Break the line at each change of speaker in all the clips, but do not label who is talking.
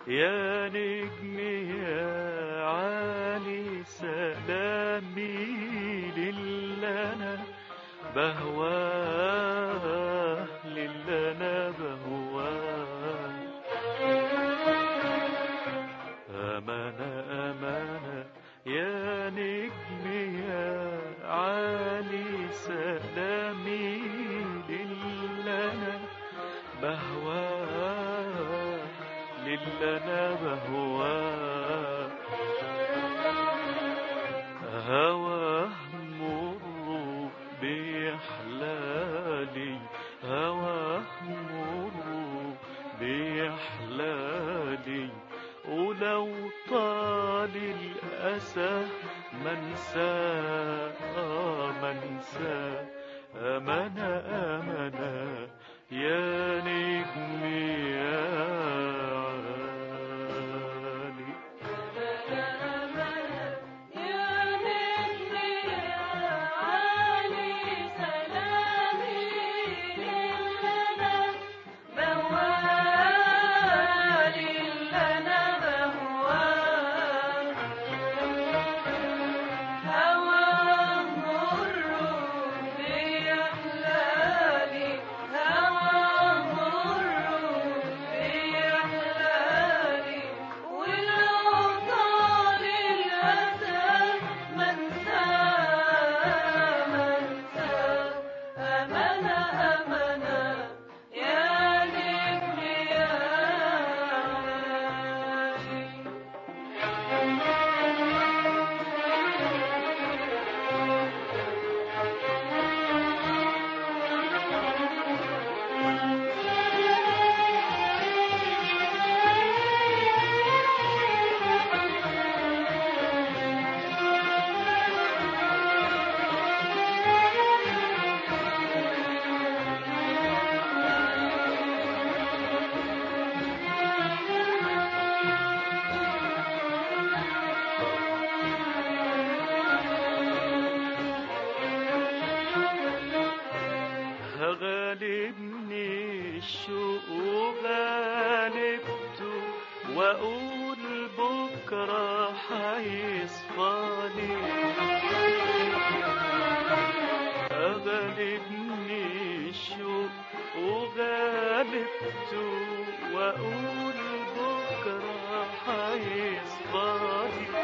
يا نجم يا عالي سلامي للي أنا بهواه للي أنا بهواه أمانة أمانة يا نجم يا عالي سلامي للي أنا بهواه للي أنا بهواه هواه مر بيحلالي هواه مر بيحلالي ولو طال الأسى منسى منسى أمانة أمانة يا نجم يا عالي غالبني الشوق وغالبته واقول بكره حيصفاني غالبني الشوق وغالبته واقول بكره حيصفاني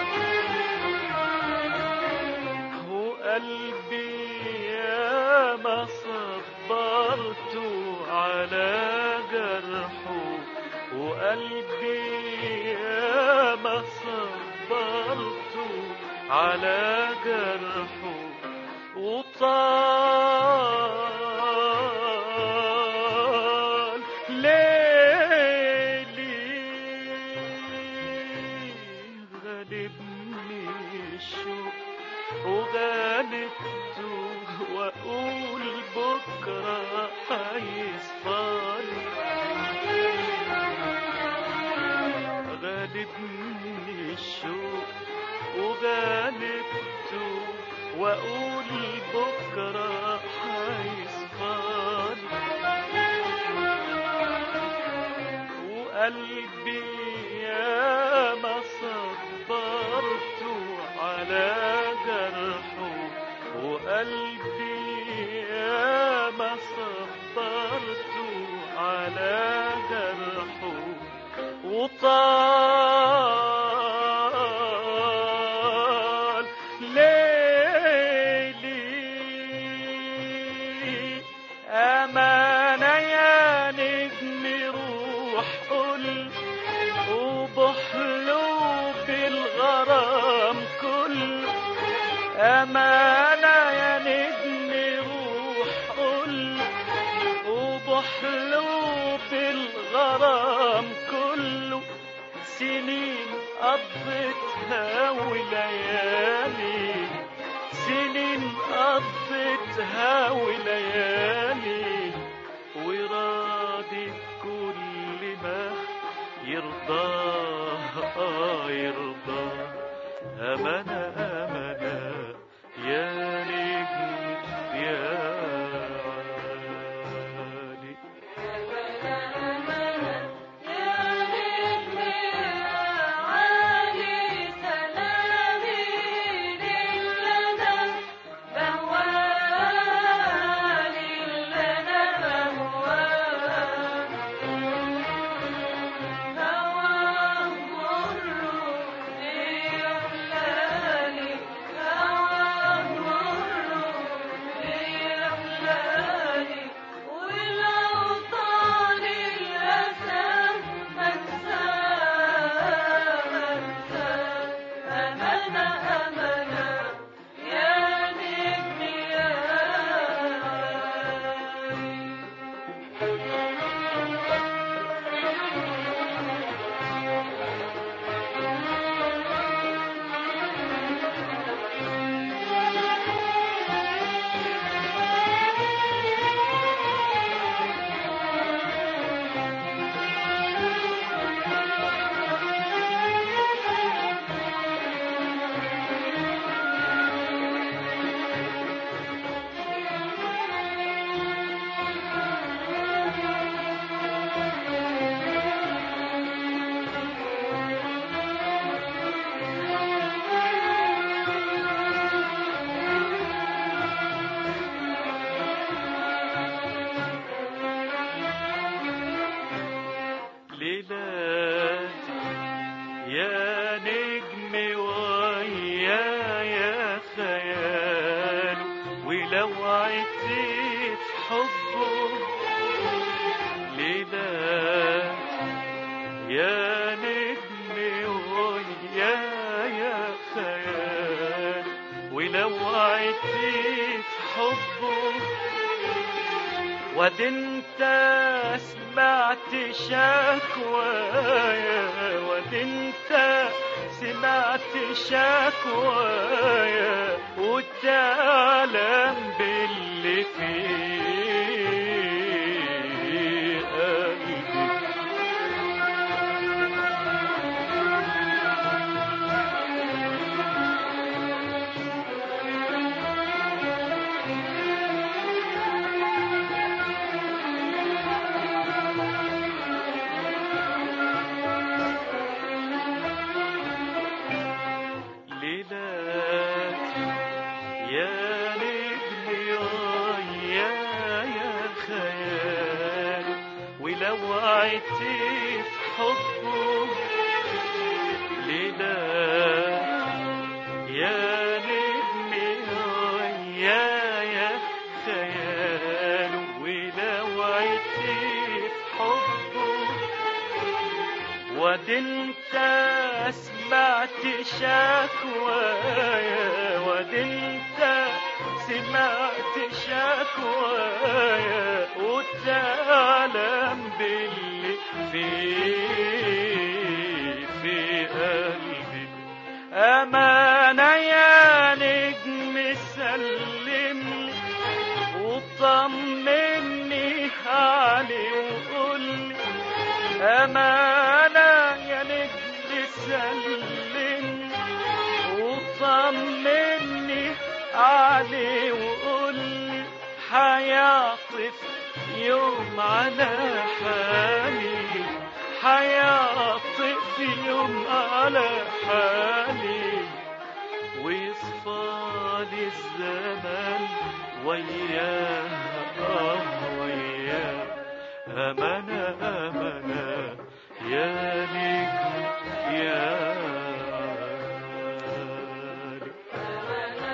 وقلبي يا ما صبرت على جرحه وقلبي يا ما صبرت على جرحه وطال ليلي غالبني الشوق وغالبته واقول بكره هيصفاني غالبني الشوق وغالبته واقول بكره هيصفاني وقلبي يا ما صبرت على جرحه وقلبي يا ما صبرت على جرحه وطال ليلي أمانة يا نجم روح قل وبحلو بالغرام كل أمانة يا نجم روح قل وبحلو بالغرام كله سنين قضيتها وليالي سنين قضيتها وليالي وراضي بكل ما يرضاه آه يرضاه أمانة أمانة يا نجم يا عالي وادي انت سمعت شكوايا وادي انت سمعت شكوايا وتعلم باللي في قلبي ليلات يا نجمي يا يا خيال ولو عدتي في حبه ليلات يا نجمي يا يا خيال ولو عدتي في حبه وادي انت سمعت شكوايا وادي انت سمعت شكوايا وتعلم باللي في في قلبي أمانة يا نجم سلمني وطمني عليه وقولي أمانة يا نجم سلمني وطمني عليه وقولي حيعطف يوم على حالي حيعطف يوم على حالي ويصفى لي الزمن وياه آه وياه أمانة أمانة يا نجم يا نجم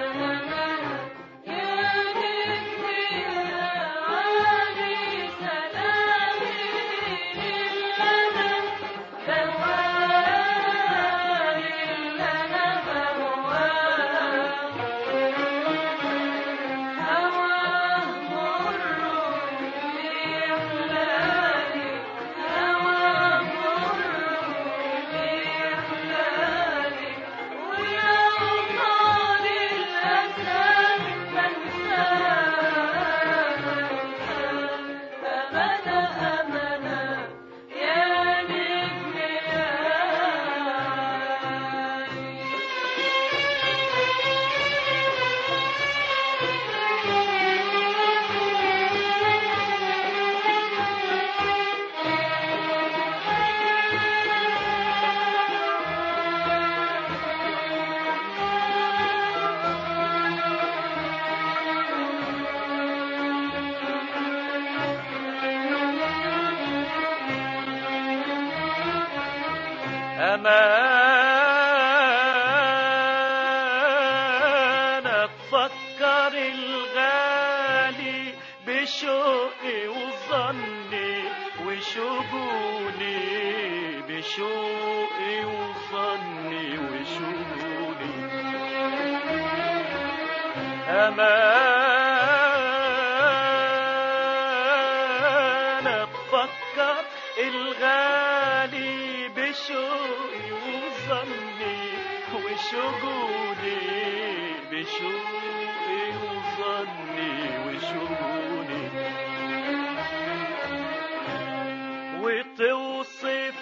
أمانة تفكر الغالي بشوقي وظني وشجوني بشوقي وظني وشجوني أمانة تفكر الغالي بشوقي وظني وشجوني بشوقي وظني وشجوني وتوصف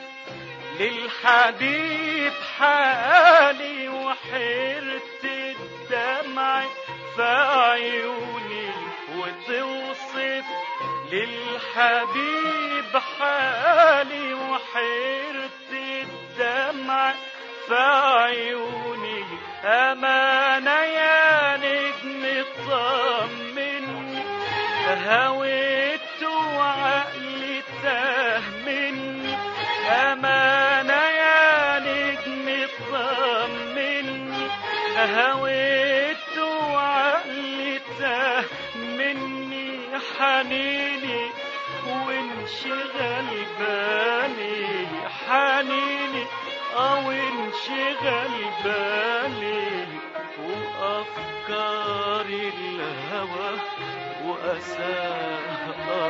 للحبيب حالي وحيرة الدمع في عيوني وتوصف للحبيب حالي وحيرة الدمع في عيوني أمانة يا نجم طمني هويت وعقلي تاه مني أمانة يا نجم طمني هويت وعقلي تاه مني حنيني وانشغل بالي حنيني او انشغل بالي وافكار الهوى واساه